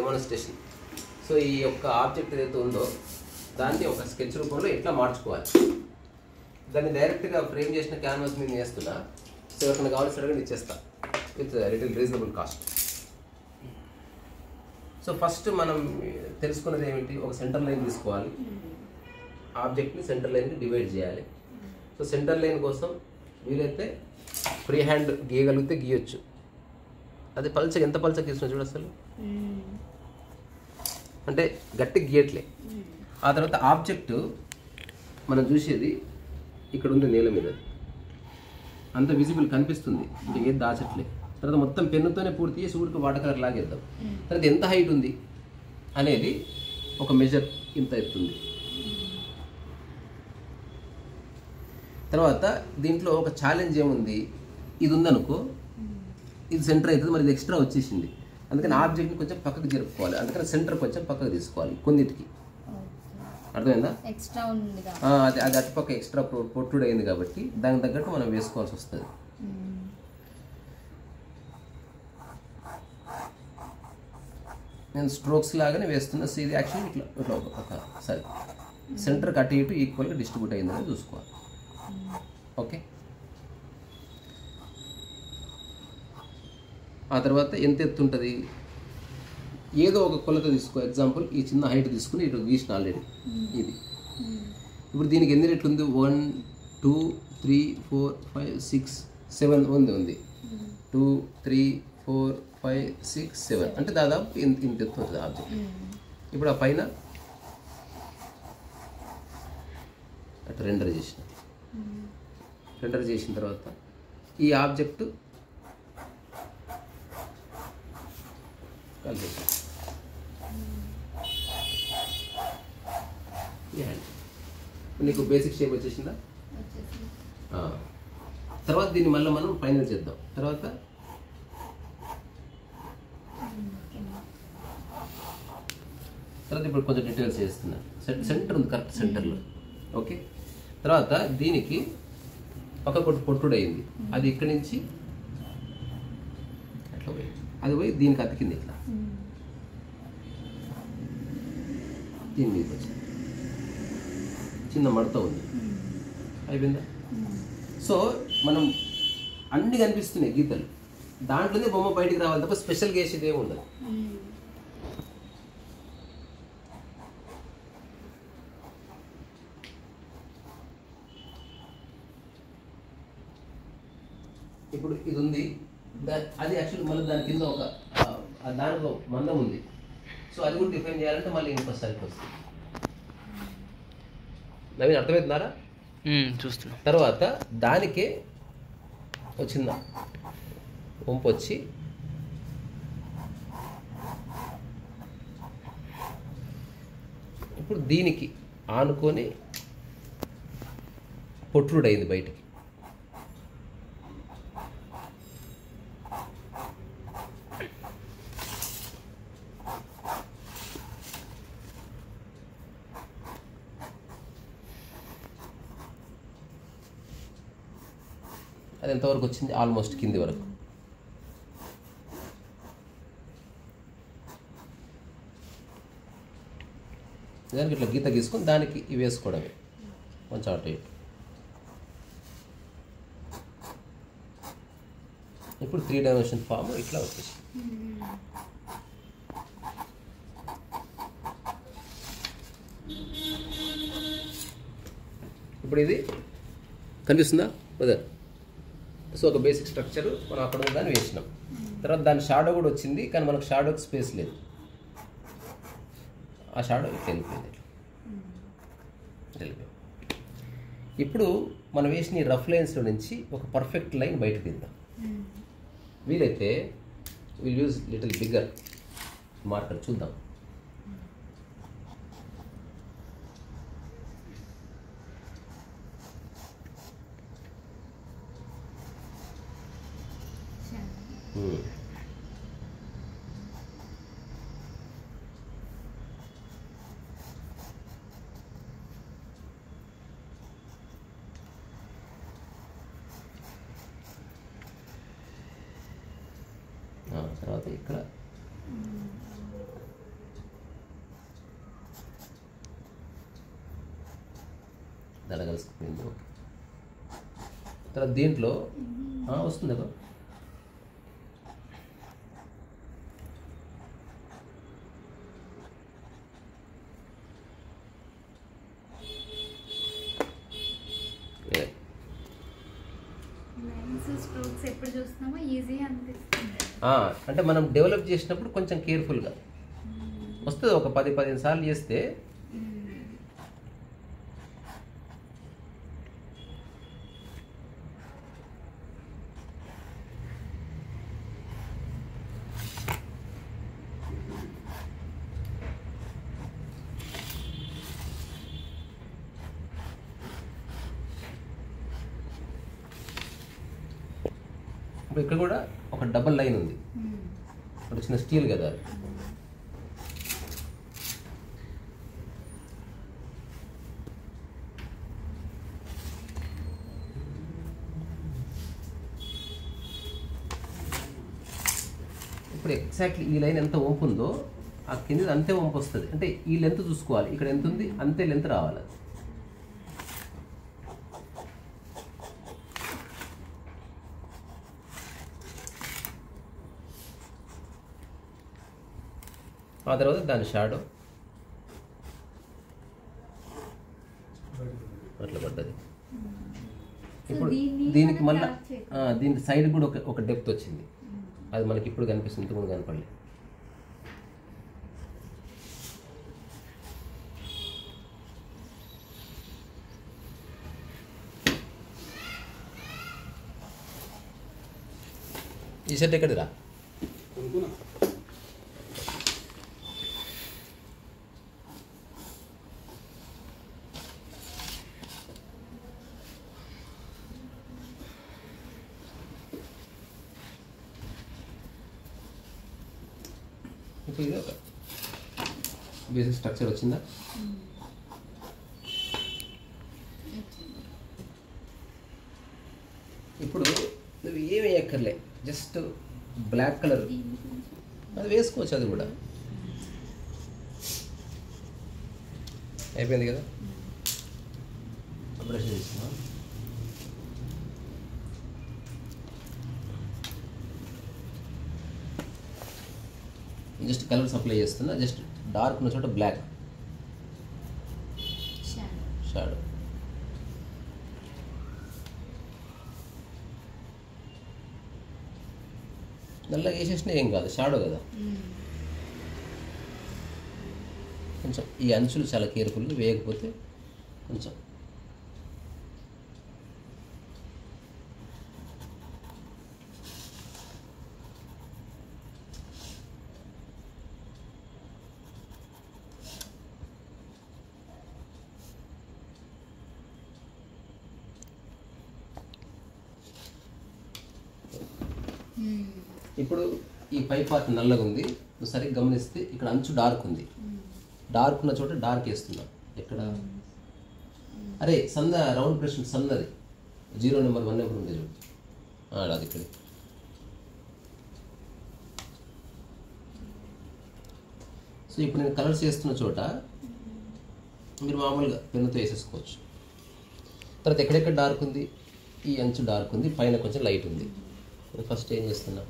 Demonstration so ఈ యొక్క object ఏదైతే ఉందో దాన్ని ఒక స్కెచ్ రూపంలో ఎట్లా మార్చుకోవాలి దాన్ని డైరెక్ట్గా ఫ్రేమ్ చేసిన క్యాన్వాస్ మీద వేస్తున్నా సో ఎవరికైనా కావాల్సిన అడగండి ఇచ్చేస్తా with little reasonable cost so first మనం తెలుసుకున్నది ఏమిటి ఒక సెంటర్ లైన్ తీసుకోవాలి ఆబ్జెక్ట్ని సెంటర్ లైన్కి డివైడ్ చేయాలి సో సెంటర్ లైన్ కోసం వీలైతే ఫ్రీ హ్యాండ్ గీయగలిగితే గీయొచ్చు అది పల్చ ఎంత పల్చ గీస్తున్నా చూడు అసలు అంటే గట్టి గీయట్లే ఆ తర్వాత ఆబ్జెక్ట్ మనం చూసేది ఇక్కడ ఉంది నేల మీద అంత విజిబుల్ కనిపిస్తుంది అంటే ఏది దాచట్లే తర్వాత మొత్తం పెన్నుతోనే పూర్తి చేసి ఊరికి వాటర్ కలర్ లాగేద్దాం తర్వాత ఎంత హైట్ ఉంది అనేది ఒక మెజర్ ఇంత ఎత్తుంది తర్వాత దీంట్లో ఒక ఛాలెంజ్ ఏముంది ఇది ఉందనుకో ఇది సెంటర్ అవుతుంది మరి ఇది ఎక్స్ట్రా వచ్చేసింది అందుకని ఆబ్జెక్ట్ని కొంచెం పక్కకు జరుపుకోవాలి అందుకని సెంటర్ కొంచెం పక్కకు తీసుకోవాలి కొన్నిటికి అర్థమైందా ఎక్స్ట్రా ఉంది కదా ఆ, అది అది అటుపక్క ఎక్స్ట్రా పొట్టుడు అయింది కాబట్టి దానికి తగ్గట్టు మనం వేసుకోవాల్సి వస్తుంది నేను స్ట్రోక్స్ లాగానే వేస్తున్నా సో ఇది యాక్చువల్లీ ఇట్లా ఇట్లా ఒక ఒక సరే సెంటర్కి అటు ఇటు ఈక్వల్గా డిస్ట్రిబ్యూట్ అయిందని చూసుకోవాలి ఓకే ఆ తర్వాత ఎంత ఎత్తు ఉంటుంది ఏదో ఒక కొలత తీసుకో ఎగ్జాంపుల్ ఈ చిన్న హైట్ తీసుకుని ఇటు గీసిన ఆల్రెడీ ఇది ఇప్పుడు దీనికి ఎన్ని రెట్లు ఉంది one two three four five six seven ఉంది ఉంది two three four five six seven అంటే దాదాపు ఇంత ఇంత ఎత్తు ఉంటుంది ఆబ్జెక్ట్ ఇప్పుడు ఆ పైన అటు రెండర్ చేసిన రెండర్ చేసిన తర్వాత ఈ ఆబ్జెక్ట్ కలిపేసాం ఈ హ్యాండ్ నీకు బేసిక్ షేప్ వచ్చేసిందా ఆ. తర్వాత దీన్ని మళ్ళీ మనం ఫైనల్ చేద్దాం తర్వాత తర్వాత ఇప్పుడు కొంచెం డీటెయిల్స్ చేస్తున్నా సెం- సెంటర్ ఉంది కరెక్ట్ సెంటర్లో ఓకే తర్వాత దీనికి పక్క కొట్టు పొట్టుడు అయింది అది ఇక్కడి నుంచి అట్లా పోయి అది పోయి దీనికి అతికింది ఇట్లా దీని మీదకి వచ్చింది చిన్న మడత ఉంది అయిపోయిందా సో మనం అన్ని కనిపిస్తున్నాయి గీతలు దాంట్లోనే బొమ్మ బయటికి రావాలి తప్ప స్పెషల్ గేసేది ఏమి ఉండదు ఇప్పుడు ఇది ఉంది దా- అది యాక్చువల్ మళ్ళీ దాని కింద ఒక ఆ- ఆ దానిలో మందం ఉంది సో అది కూడా డిఫైన్ చేయాలంటే మళ్ళీ ఇంకోసారికి వస్తుంది నవీన్ అర్థమవుతున్నారా చూస్తున్నా తర్వాత దానికే వచ్చిందా వంపు వచ్చి ఇప్పుడు దీనికి ఆనుకొని పొట్రుడైంది బయటికి అది ఎంతవరకు వచ్చింది ఆల్మోస్ట్ కింది వరకు దానికి ఇట్లా గీత గీసుకొని దానికి ఇవి వేసుకోవడమే కొంచెం అటు ఇటు ఇప్పుడు త్రీ డైమెన్షన్ ఫామ్ ఇట్లా వచ్చేసి ఇప్పుడు ఇది కనిపిస్తుందా బ్రదర్ సో ఒక బేసిక్ స్ట్రక్చర్ మనం అక్కడ ఉన్న దాన్ని వేసినాం తర్వాత దాని షాడో కూడా వచ్చింది కానీ మనకు షాడోకి స్పేస్ లేదు ఆ షాడో ఇట్లా వెళ్ళిపోయింది ఇట్లా ఇట్లా వెళ్ళిపోయింది ఇప్పుడు మనం వేసిన ఈ రఫ్ లైన్స్లో నుంచి ఒక పర్ఫెక్ట్ లైన్ బయటకు తీద్దాం వీలైతే will use little bigger marker చూద్దాం Hmm. ఆ, తర్వాత ఇక్కడ దడ కలిసిపోయింది ఓకే తర్వాత దీంట్లో ఆ, వస్తుంది కదా ఏ, లైన్స్ స్ట్రోక్స్ ఎప్పుడు చూస్తున్నామో ఈజీ అనిపిస్తుంది ఆ, అంటే మనం డెవలప్ చేసినప్పుడు కొంచెం కేర్ఫుల్గా వస్తుంది ఒక పది పదిహేను సార్లు చేస్తే ఇప్పుడు ఇక్కడ కూడా ఒక డబల్ లైన్ ఉంది ఇప్పుడు చిన్న స్టీల్ కదా అది. ఇప్పుడు ఎగ్జాక్ట్లీ ఈ లైన్ ఎంత వంపు ఉందో ఆ కింద అంతే వంపు వస్తుంది అంటే ఈ లెంత్ చూసుకోవాలి ఇక్కడ ఎంత ఉంది అంతే లెంత్ రావాలి ఆ తర్వాత దాని షాడో అట్లా పడ్డది ఇప్పుడు దీన్ని దీనికి మనం మళ్ళీ craft చేయాలి. దీనికి సైడ్ కూడా ఒక ఒక డెప్త్ వచ్చింది అది మనకి ఇప్పుడు కనిపిస్తుంది ఇంతకుముందు కనపడలేదు ఈ సెట్ ఎక్కడిరా ఇప్పుడు ఇది ఒక బేసిక్ స్ట్రక్చర్ వచ్చిందా ఇప్పుడు నువ్వు ఏమి వేయక్కర్లే జస్ట్ బ్లాక్ కలర్ అది వేసుకోవచ్చు అది కూడా అయిపోయింది కదా బ్రష్ తీసుకున్నా జస్ట్ కలర్ సప్లై చేస్తున్నా జస్ట్ డార్క్ ఉన్న చోట బ్లాక్ షాడో నల్లగా వేసేసినా ఏం కాదు షాడో కదా కొంచెం ఈ అంచులు చాలా కేర్ఫుల్గా వేయకపోతే కొంచెం ఇప్పుడు ఈ పై పార్ట్ నల్లగా ఉంది నువ్వు సరిగ్గా గమనిస్తే ఇక్కడ అంచు డార్క్ ఉంది డార్క్ ఉన్న చోట డార్క్ వేస్తున్నా ఎక్కడ అరే సన్న రౌండ్ బ్రష్ సన్నది జీరో నెంబర్ వన్ నెంబర్ ఉంది చూడు ఆ, అది ఇక్కడ సో ఇప్పుడు నేను కలర్స్ వేస్తున్న చోట మీరు మామూలుగా పెన్నుతో వేసేసుకోవచ్చు తర్వాత ఎక్కడెక్కడ డార్క్ ఉంది ఈ అంచు డార్క్ ఉంది పైన కొంచెం లైట్ ఉంది నేను ఫస్ట్ ఏం చేస్తున్నా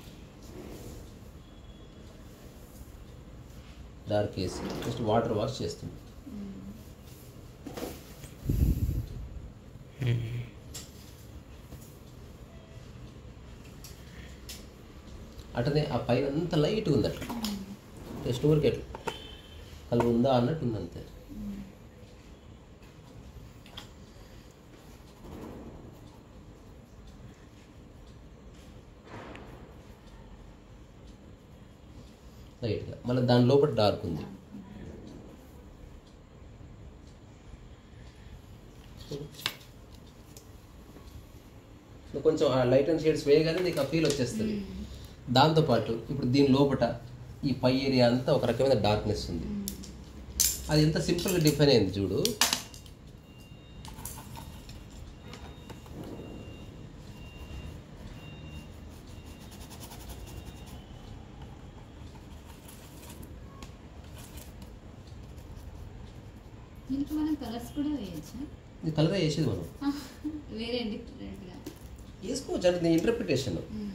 డార్క్ వేసి జస్ట్ వాటర్ వాష్ చేస్తున్నా అటనే ఆ పైన అంత లైట్ ఉంది అట్లా జస్ట్ ఊరికి ఎట్లా కలర్ ఉందా అన్నట్టు ఉంది అంతే లైట్గా మళ్ళీ దాని లోపల డార్క్ ఉంది నువ్వు కొంచెం ఆ లైట్ అండ్ షేడ్స్ వేయగానే నీకు ఆ ఫీల్ వచ్చేస్తుంది దాంతోపాటు ఇప్పుడు దీని లోపల ఈ పై ఏరియా అంతా ఒక రకమైన డార్క్నెస్ ఉంది అది ఎంత సింపుల్గా డిఫైన్ అయింది చూడు దీంట్లో మనం కలర్స్ కూడా వేయచ్చా ఇది కలరే వేసేది మనం వేరే డిఫరెంట్గా వేసుకోవచ్చు అంటే దీని ఇంటర్ప్రిటేషన్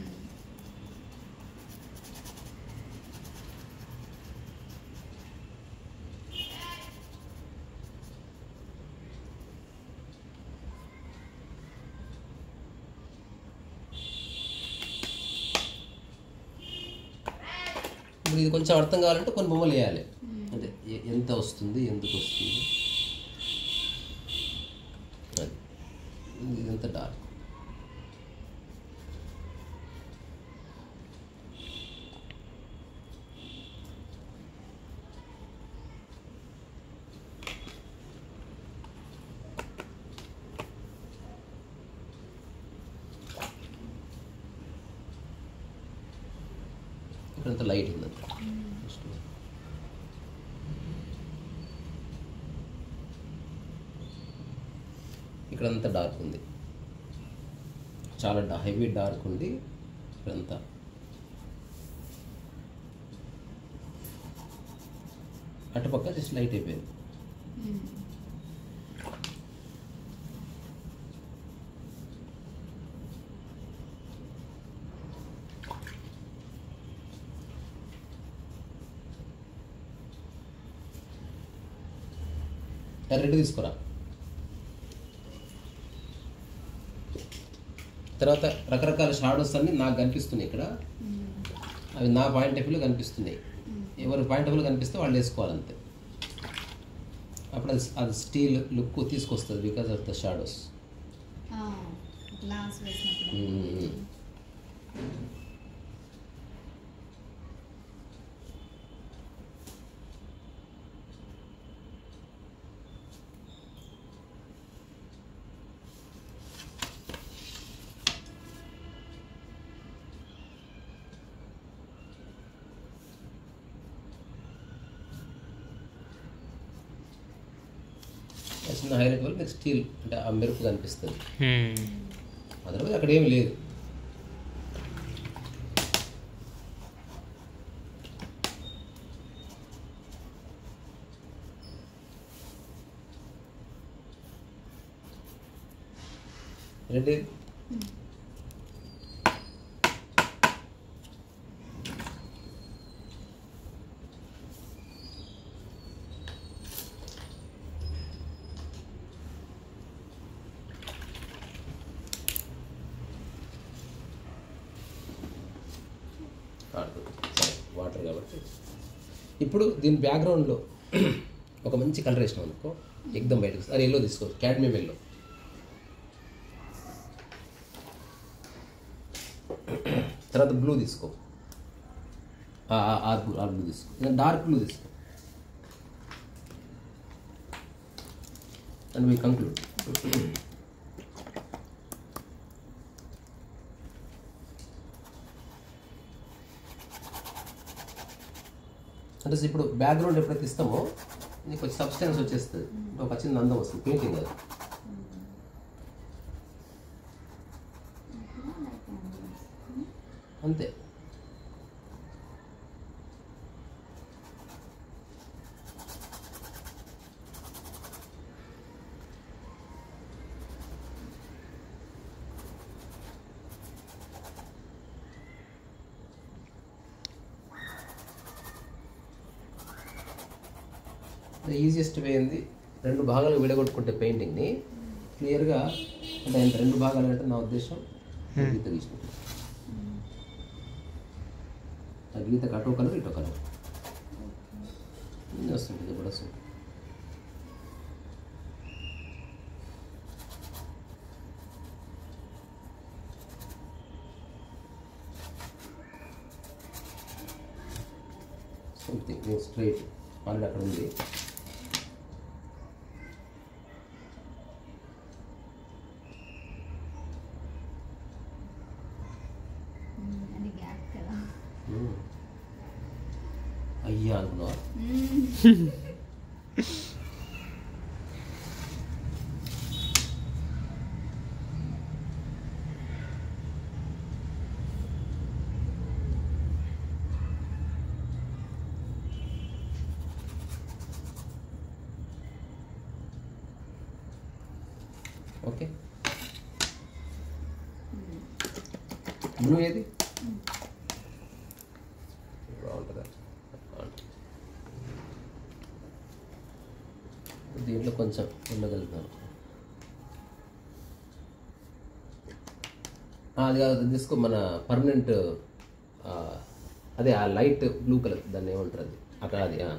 ఇప్పుడు ఇది కొంచెం అర్థం కావాలంటే కొన్ని బొమ్మలు వేయాలి అంటే ఎ- ఎంత వస్తుంది ఎందుకు వస్తుంది అది ఇదంతా డార్క్ ఇక్కడంతా లైట్ ఉందండి ఇక్కడంతా డార్క్ ఉంది చాలా డా హెవీ డార్క్ ఉంది ఇక్కడంతా అటుపక్క జస్ట్ లైట్ అయిపోయింది రెడ్ తీసుకురా తర్వాత రకరకాల షాడోస్ అన్ని నాకు కనిపిస్తున్నాయి ఇక్కడ అవి నా పాయింట్ ఆఫ్ వ్యూలో కనిపిస్తున్నాయి ఎవరి పాయింట్ ఆఫ్ వ్యూలో కనిపిస్తే వాళ్ళు వేసుకోవాలంతే అప్పుడు అది అది స్టీల్ లుక్ తీసుకొస్తుంది because of the shadows glass వేసినప్పుడు చిన్న హైలైట్ వల్ల మీకు స్టీల్ అంటే ఆ మెరుపు కనిపిస్తుంది అదర్వైజ్ అక్కడ ఏమి లేదు రెడీ వాటర్ కాబట్టి ఇప్పుడు దీని బ్యాక్గ్రౌండ్లో ఒక మంచి కలర్ వేసినాం అనుకో ఎగ్దం బయటకు వస్తుంది. అది ఎల్లో తీసుకో క్యాడ్మియం ఎల్లో తర్వాత బ్లూ తీసుకో ఆ ఆ- ఆ బ్లూ ఆ బ్లూ తీసుకో డార్క్ బ్లూ తీసుకో అండ్ వీ కంక్లూడ్ అంటే ఇప్పుడు బ్యాక్గ్రౌండ్ ఎప్పుడైతే ఇస్తామో నీకు కొంచెం సబ్స్టెన్స్ వచ్చేస్తుంది ఒక చిన్న అందం వస్తుంది పెయింటింగ్ అది అంతే ఈజియెస్ట్ వే ఏంది రెండు భాగాలు విడగొట్టుకుంటే పెయింటింగ్ని క్లియర్గా అంటే ఆయన రెండు భాగాలు అంటే నా ఉద్దేశం గీత గీసుకుంటాం ఆ గీతకు అటో కలర్ ఇటో కలర్ వస్తుంది ఇది కూడా వస్తుంది సంథింగ్ స్ట్రైట్ ఆల్రెడీ అక్కడ ఉంది అది గ్యాప్ కదా మ్మ్. అయ్యా అనుకున్నావా ఓకే బ్లూ ఏది బాగుంటుందా బాగుంటుంది. దీంట్లో కొంచెం ఉండగలుగుతాను అది కాదు అది తీసుకో మన పర్మనెంట్ అదే ఆ లైట్ బ్లూ కలర్ దాన్ని ఏమంటారు అది అక్కడ అది ఆ.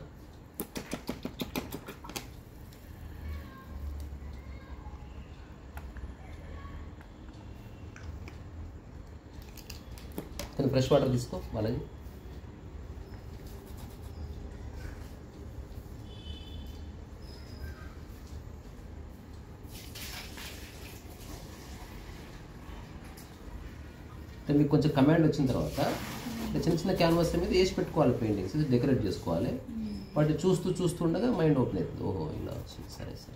కానీ ఫ్రెష్ వాటర్ తీసుకో వాళ్ళది అంటే మీకు కొంచెం కమాండ్ వచ్చిన తర్వాత ఇట్లా చిన్న చిన్న క్యాన్వాస్ మీద వేసి పెట్టుకోవాలి పెయింటింగ్స్ డెకరేట్ చేసుకోవాలి వాటి చూస్తూ చూస్తూ ఉండగా మైండ్ ఓపెన్ అవుతుంది ఓహో ఇలా వచ్చింది సరే సరే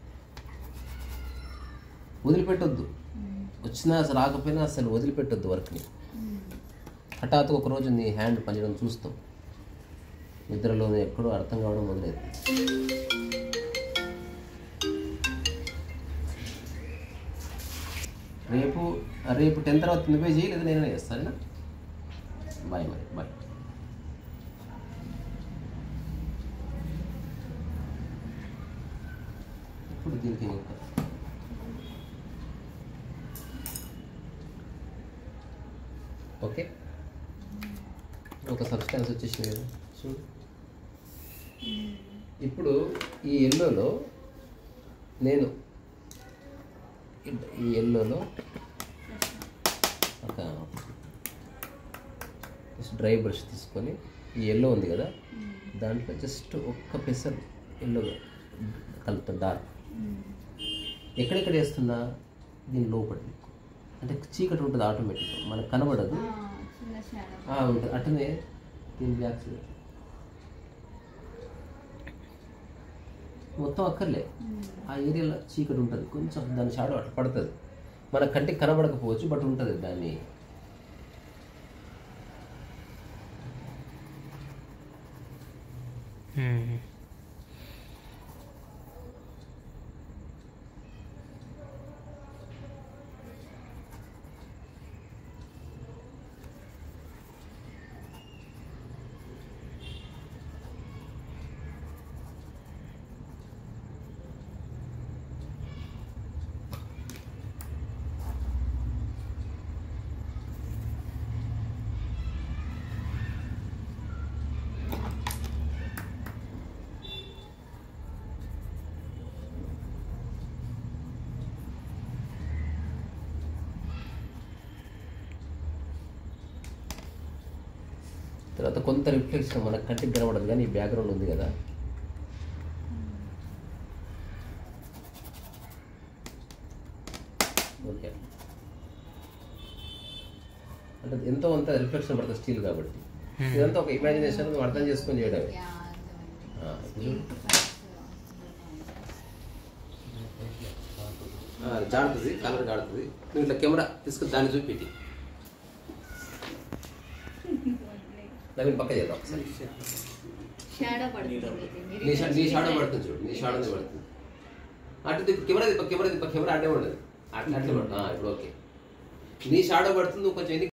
వదిలిపెట్టొద్దు వచ్చినా అసలు రాకపోయినా అసలు వదిలిపెట్టొద్దు వర్క్ని హఠాత్తు ఒక రోజు నీ హ్యాండ్ పనిచేయడం చూస్తాం నిద్రలోనే ఎక్కడో అర్థం కావడం మొదలైంది రేపు రేపు టెన్ తర్వాత నువ్వే చేయి లేదా నేనే చేస్తాను బాయ్ మరి బాయ్ ఇప్పుడు దీనికి ఇంకొక ఓకే ఒక సబ్స్టాన్స్ వచ్చేసింది కదా చూడు ఇప్పుడు ఈ ఎల్లోలో నేను ఈ ఎల్లోలో ఒక జస్ట్ డ్రై బ్రష్ తీసుకొని ఈ ఎల్లో ఉంది కదా దాంట్లో జస్ట్ ఒక్క పెసర్ ఎల్లో కలుపుతా డార్క్ ఎక్కడెక్కడ వేస్తున్నా దీని లోపల అంటే చీకటి ఉంటుంది ఆటోమేటిక్ మనకు కనబడదు చిన్న షాడో ఆ, ఉంటుంది అట్లనే దీని బ్యాక్ సైడ్ మొత్తం అక్కర్లే ఆ ఏరియాలో చీకటి ఉంటుంది కొంచెం దాని షాడో అట్లా పడుతుంది మన కంటికి కనబడకపోవచ్చు బట్ ఉంటుంది దాన్ని తర్వాత కొంత రిఫ్లెక్షన్ మన కంటికి కనబడదు కానీ ఈ బ్యాక్గ్రౌండ్ ఉంది కదా ఓకే అంటే ఎంతో అంత రిఫ్లెక్షన్ పడుతుంది స్టీల్ కాబట్టి ఇదంతా ఒక ఇమాజినేషన్ నువ్వు అర్థం చేసుకొని చేయడమే యా ఆ, ఇప్పుడు ఆ, అది జాడుతుంది కలర్ జాడుతుంది నువ్వు ఇట్లా కెమెరా తీసుకుని దాన్ని చూపెట్టి నవీన్ పక్క చేద్దాం ఒకసారి షాడో పడుతుంది నీ షా- నీ షాడో పడుతుంది చూడు నీ షాడో పడుతుంది అటు తిప్పు కెమెరా తిప్ప కెమెరా తిప్ప కెమెరా అడ్డే ఉండదు అట్లా అట్లా పడుతుంది ఆ, ఇప్పుడు ఓకే నీ షాడో పడుతుంది నువ్వు కొంచెం ఎన్ని